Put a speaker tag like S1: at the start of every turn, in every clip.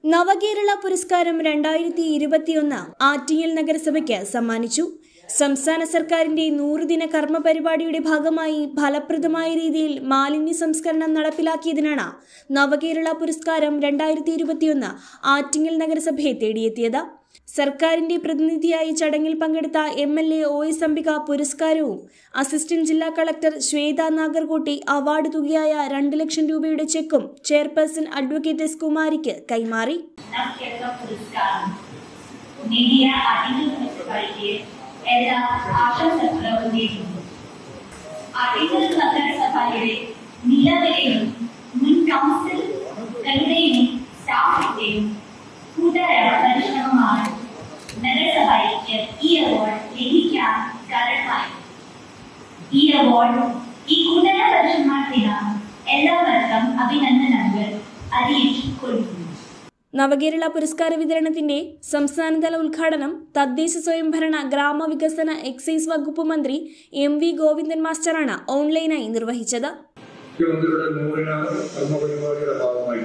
S1: നവകേരള പുരസ്കാരം രണ്ടായിരത്തി ഇരുപത്തിയൊന്ന് ആറ്റിങ്ങൽ നഗരസഭയ്ക്ക് സമ്മാനിച്ചു സംസ്ഥാന സർക്കാരിന്റെ നൂറുദിന കർമ്മ പരിപാടിയുടെ ഭാഗമായി ഫലപ്രദമായ രീതിയിൽ മാലിന്യ സംസ്കരണം നടപ്പിലാക്കിയതിനാണ് നവകേരള പുരസ്കാരം രണ്ടായിരത്തി ഇരുപത്തിയൊന്ന് ആറ്റിങ്ങൽ നഗരസഭയെ തേടിയെത്തിയത് സർക്കാരിന്റെ പ്രതിനിധിയായി ചടങ്ങിൽ പങ്കെടുത്ത M L A O S Ambika പുരസ്കാരവും അസിസ്റ്റന്റ് ജില്ലാ കളക്ടർ ശ്വേത നാഗർകോട്ടി അവാർഡ് തുകയായ രണ്ട് ലക്ഷം രൂപയുടെ ചെക്കും ചെയർപേഴ്സൺ അഡ്വക്കേറ്റ് എസ് കുമാരിക്ക് കൈമാറി
S2: നവകേരള പുരസ്കാരം നേടിയ ആർട്ടിക്കൽ മുനിസിപ്പാലിറ്റിയെ എല്ലാ ആശംസകളും നേരുന്നു ആർട്ടിക്കൽ നഗരസഭയുടെ നിലവിലെയും മുൻ കൗൺസിലുകളുടെയും സ്റ്റാഫിന്റെയും കൂട്ടായ പരിശ്രമമാണ് നഗരസഭയ്ക്ക് ഈ അവാർഡ് ലഭിക്കാൻ കാരണമായി ഈ അവാർഡ് ഈ കൂട്ടായ പരിശ്രമത്തിന് എല്ലാവർക്കും അഭിനന്ദനങ്ങൾ അറിയിച്ചുകൊള്ളുന്നു
S1: നവകേരള പുരസ്കാര വിതരണത്തിന്റെ സംസ്ഥാനതല ഉദ്ഘാടനം തദ്ദേശ സ്വയംഭരണ ഗ്രാമവികസന എക്സൈസ് വകുപ്പ് മന്ത്രി എം വി ഗോവിന്ദൻ മാസ്റ്ററാണ് ഓൺലൈനായി നിർവഹിച്ചത്
S3: മുഖ്യമന്ത്രിയുടെ നൂറിന കർമ്മപരിപാടിയുടെ ഭാഗമായി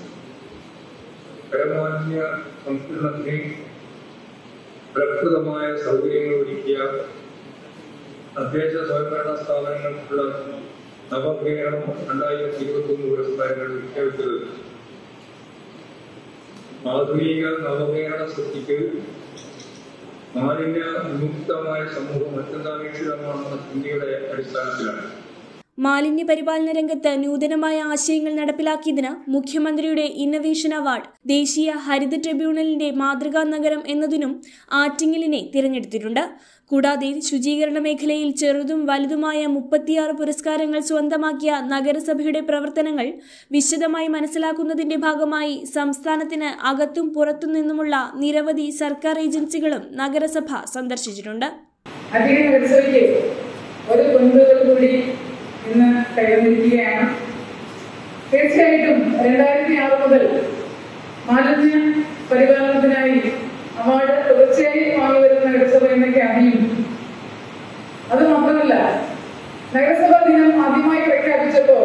S3: പരമാന്യ സംസ്കരണത്തിന് ഫലപ്രദമായ സൗകര്യങ്ങൾ ഒരുക്കിയ തദ്ദേശ സ്വയംഭരണ സ്ഥാപനങ്ങൾക്കുള്ള നവകേരളം രണ്ടായിരത്തി ഇരുപത്തി ഒന്ന് പുരസ്കാരങ്ങൾ പ്രഖ്യാപിച്ചത് ആധുനിക നവകേരള സൃഷ്ടിക്ക് മാലിന്യ വിമുക്തമായ സമൂഹം അത്യന്താപേക്ഷിതമാണെന്ന ചിന്തയുടെ അടിസ്ഥാനത്തിലാണ്
S1: മാലിന്യ പരിപാലന രംഗത്ത് നൂതനമായ ആശയങ്ങൾ നടപ്പിലാക്കിയതിന് മുഖ്യമന്ത്രിയുടെ ഇന്നവേഷൻ അവാർഡ് ദേശീയ ഹരിത ട്രിബ്യൂണലിന്റെ മാതൃകാ നഗരം എന്നതിനും ആറ്റിങ്ങലിനെ തിരഞ്ഞെടുത്തിട്ടുണ്ട് കൂടാതെ ശുചീകരണ മേഖലയിൽ ചെറുതും വലുതുമായ മുപ്പത്തിയാറ് പുരസ്കാരങ്ങൾ സ്വന്തമാക്കിയ നഗരസഭയുടെ പ്രവർത്തനങ്ങൾ വിശദമായി മനസ്സിലാക്കുന്നതിന്റെ ഭാഗമായി സംസ്ഥാനത്തിന് അകത്തും പുറത്തു നിന്നുമുള്ള നിരവധി സർക്കാർ ഏജൻസികളും നഗരസഭ സന്ദർശിച്ചിട്ടുണ്ട്
S4: അധികം നഗരസഭയ്ക്ക് ഒരു പൊൻകുകൾ കൂടി ഇന്ന് കൈവന്നിരിക്കുകയാണ് തീർച്ചയായിട്ടും രണ്ടായിരത്തി ആറ് മുതൽ മാലിന്യ പരിപാലനത്തിനായി അവാർഡ് തുടർച്ചയായി വാങ്ങി വരുന്ന നഗരസഭ എന്നൊക്കെ അറിയും അത് മാത്രമല്ല നഗരസഭാ ദിനം ആദ്യമായി പ്രഖ്യാപിച്ചപ്പോ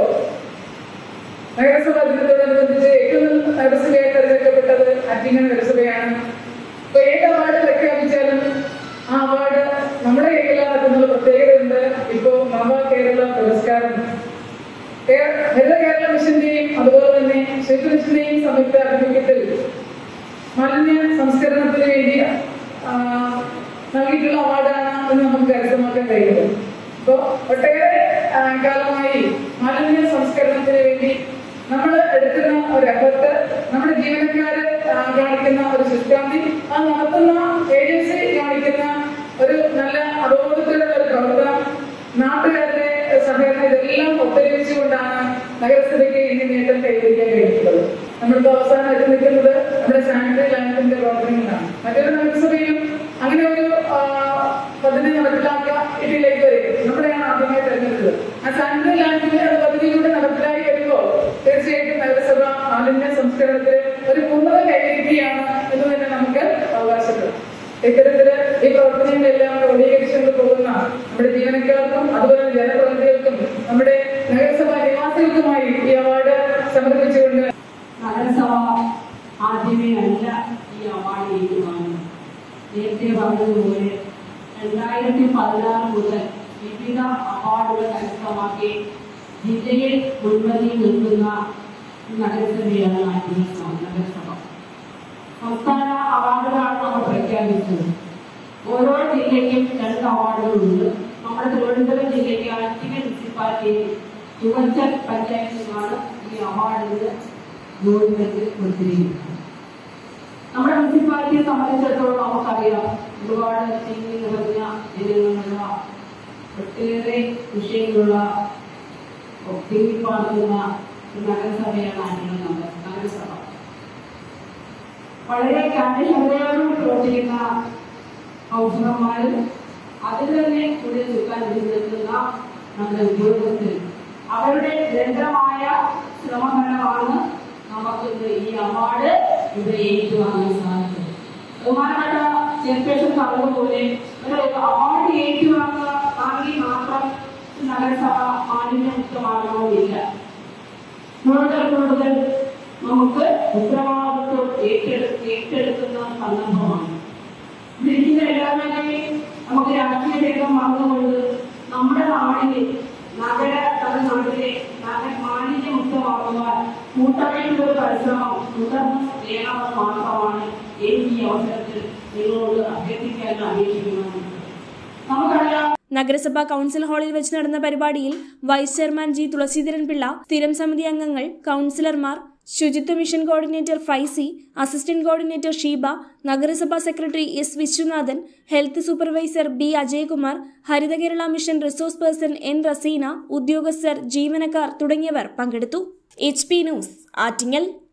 S4: നഗരസഭാ ദിനത്തോടനുബന്ധിച്ച് ഏറ്റവും നല്ല നഗരസഭയായി തെരഞ്ഞെടുക്കപ്പെട്ടത് ആറ്റിങ്ങൽ നഗരസഭയാണ് ഇപ്പൊ ഏത് അവാർഡ് പ്രഖ്യാപിച്ചാലും ആ അവാർഡ് നമ്മുടെ കയ്യിലാണ് എന്നുള്ള പ്രത്യേകതയുണ്ട് ഇപ്പോ നവ കേരള പുരസ്കാരം കേ- ഹരിത കേരള മിഷന്റെയും അതുപോലെ തന്നെ ശുചിത്വ മിഷന്റെയും സംയുക്ത ആഭിമുഖ്യത്തിൽ മാലിന്യ സംസ്കരണത്തിന് വേണ്ടി ആ, നൽകിയിട്ടുള്ള അവാർഡാണ് എന്ന് നമുക്ക് കരുതമാക്കാൻ കഴിയുന്നത് ഇപ്പോ ഒട്ടേറെ ആ, കാലമായി മാലിന്യ സംസ്കരണത്തിന് വേണ്ടി നമ്മൾ എടുക്കുന്ന ഒരു എഫർട്ട് നമ്മുടെ ജീവനക്കാര് ആ, കാണിക്കുന്ന ഒരു ശുഷ്കാന്തി അത് നടത്തുന്ന ഏജൻസി കാണിക്കുന്ന ഒരു നല്ല അബോധത്തിലുള്ള ഒരു പ്രവർത്തനം നാട്ടുകാരുടെ സഹകരണം ഇതെല്ലാം ഒത്തൊരുമിച്ചുകൊണ്ടാണ് നഗരസഭയ്ക്ക് ഇനി നേട്ടം കൈവരിക്കാൻ കഴിഞ്ഞിട്ടുള്ളത് നമ്മളിപ്പോ അവസാനം എത്തി നിൽക്കുന്നത് നമ്മുടെ സാനിറ്ററി ലാൻഡിന്റെ പ്രവർത്തനങ്ങളാണ് മറ്റൊരു നഗരസഭയിലും അങ്ങനെ ഒരു ആ, പദ്ധതി നടപ്പിലാക്കിയിട്ടിലേക്ക് വരെ നമ്മുടെയാണ് ആദ്യമായി തെരഞ്ഞെടുത്തത് ആ സാനിറ്ററി ലാൻഡിന്റെ പദ്ധതിയിലൂടെ നടപ്പിലായി വരുമ്പോൾ തീർച്ചയായിട്ടും നഗരസഭ മാലിന്യ സംസ്കരണത്തിന് ഒരു പൂർണ്ണത കൈവരിക്കുകയാണ് എന്ന് തന്നെ നമുക്ക് അവകാശപ്പെടാം ഇത്തരത്തില് ഈ പ്രവർത്തനങ്ങളെല്ലാം ക്രോഡീകരിച്ചുകൊണ്ട് പോകുന്ന നമ്മുടെ ജീവനക്കാർക്കും അതുപോലെ തന്നെ ജനപ്രതിനിധികൾക്കും നമ്മുടെ നഗരസഭാ നിവാസികൾക്കുമായി ഈ അവാർഡ് സമർപ്പിച്ചുകൊണ്ട്
S5: നഗരസഭ ആദ്യമേ അല്ല ഈ അവാർഡ് ഏറ്റുവാങ്ങുന്നത് നേരത്തെ പറഞ്ഞതുപോലെ രണ്ടായിരത്തി പതിനാറ് മുതൽ വിവിധ അവാർഡുകൾ കരസ്ഥമാക്കി ജില്ലയിൽ മുൻപന്തിയിൽ നിൽക്കുന്ന നഗരസഭയാണ് ആറ്റിങ്ങൽ നഗരസഭ സംസ്ഥാന അവാർഡുകളാണ് നമ്മൾ പ്രഖ്യാപിച്ചത് ഓരോ ജില്ലയ്ക്കും രണ്ട് അവാർഡുകളുണ്ട് നമ്മുടെ തിരുവനന്തപുരം ജില്ലയ്ക്ക് ആറ്റിങ്ങൽ മുനിസിപ്പാലിറ്റിയിൽ ചുവച്ചൽ പഞ്ചായത്തിനാണ് ഈ അവാർഡിന് ഗവൺമെന്റ് കൊടുത്തിരിക്കുന്നത് നമ്മുടെ മുനിസിപ്പാലിറ്റിയെ സംബന്ധിച്ചിടത്തോളം നമുക്കറിയാം ഒരുപാട് തിങ്ങി നിറഞ്ഞ ജനങ്ങളുള്ള ഒട്ടേറെ വിഷയങ്ങളുള്ള തിങ്ങിപ്പാർക്കുന്ന ഒരു നഗരസഭയാണ് ആറ്റിങ്ങൽ നഗര- നഗരസഭ വളരെ കാര്യക്ഷമതയോടുകൂടി പ്രവർത്തിക്കുന്ന കൗൺസിലർമാരും അതിൽ തന്നെ കൂടി നിൽക്കാൻ നിൽക്കുന്ന നമ്മുടെ ഉദ്യോഗസ്ഥർ അവരുടെ നിരന്തരമായ ശ്രമഫലമാണ് നമുക്ക് ഇന്ന് ഈ അവാർഡ് ഇവിടെ ഏറ്റുവാങ്ങാൻ സാധിച്ചത് ബഹുമാനപ്പെട്ട ചെയർപേഴ്സൺ പറഞ്ഞതുപോലെ ഒരു അവാർഡ് ഏറ്റുവാങ്ങുക വാങ്ങി മാത്രം നഗരസഭ മാലിന്യമുക്തമാകണമെന്നില്ല കൂടുതൽ കൂടുതൽ നമുക്ക് ഉത്തരവാദിത്വം സന്ദർഭമാണ് വിളിക്കുന്ന എല്ലാവരെയും നമുക്ക് രാഷ്ട്രീയ ഭേദം മറന്നുകൊണ്ട് നമ്മുടെ നാടിനെ നഗര തലനാട്ടിലെ നഗര മാലിന്യമുക്തമാക്കുവാൻ കൂട്ടായിട്ടുള്ള ഒരു പരിശ്രമം തുടർന്ന് ചെയ്യണമെന്ന് മാത്രമാണ് എനിക്ക് ഈ അവസരത്തിൽ നിങ്ങളോട് അഭ്യർത്ഥിക്കാൻ അപേക്ഷിക്കുന്നത് നമുക്കറിയാം
S1: നഗരസഭാ കൗൺസിൽ ഹാളിൽ വെച്ച് നടന്ന പരിപാടിയിൽ vice chairman G Thulaseedharan Pillai സ്ഥിരം സമിതി അംഗങ്ങൾ കൗൺസിലർമാർ ശുചിത്വ mission coordinator Faizy assistant coordinator Sheeba നഗരസഭാ secretary S Viswanathan health supervisor B Ajayakumar Haritha Kerala mission resource person N Raseena ഉദ്യോഗസ്ഥർ ജീവനക്കാർ തുടങ്ങിയവർ പങ്കെടുത്തു എച്ച് പി ന്യൂസ് ആറ്റിങ്ങൽ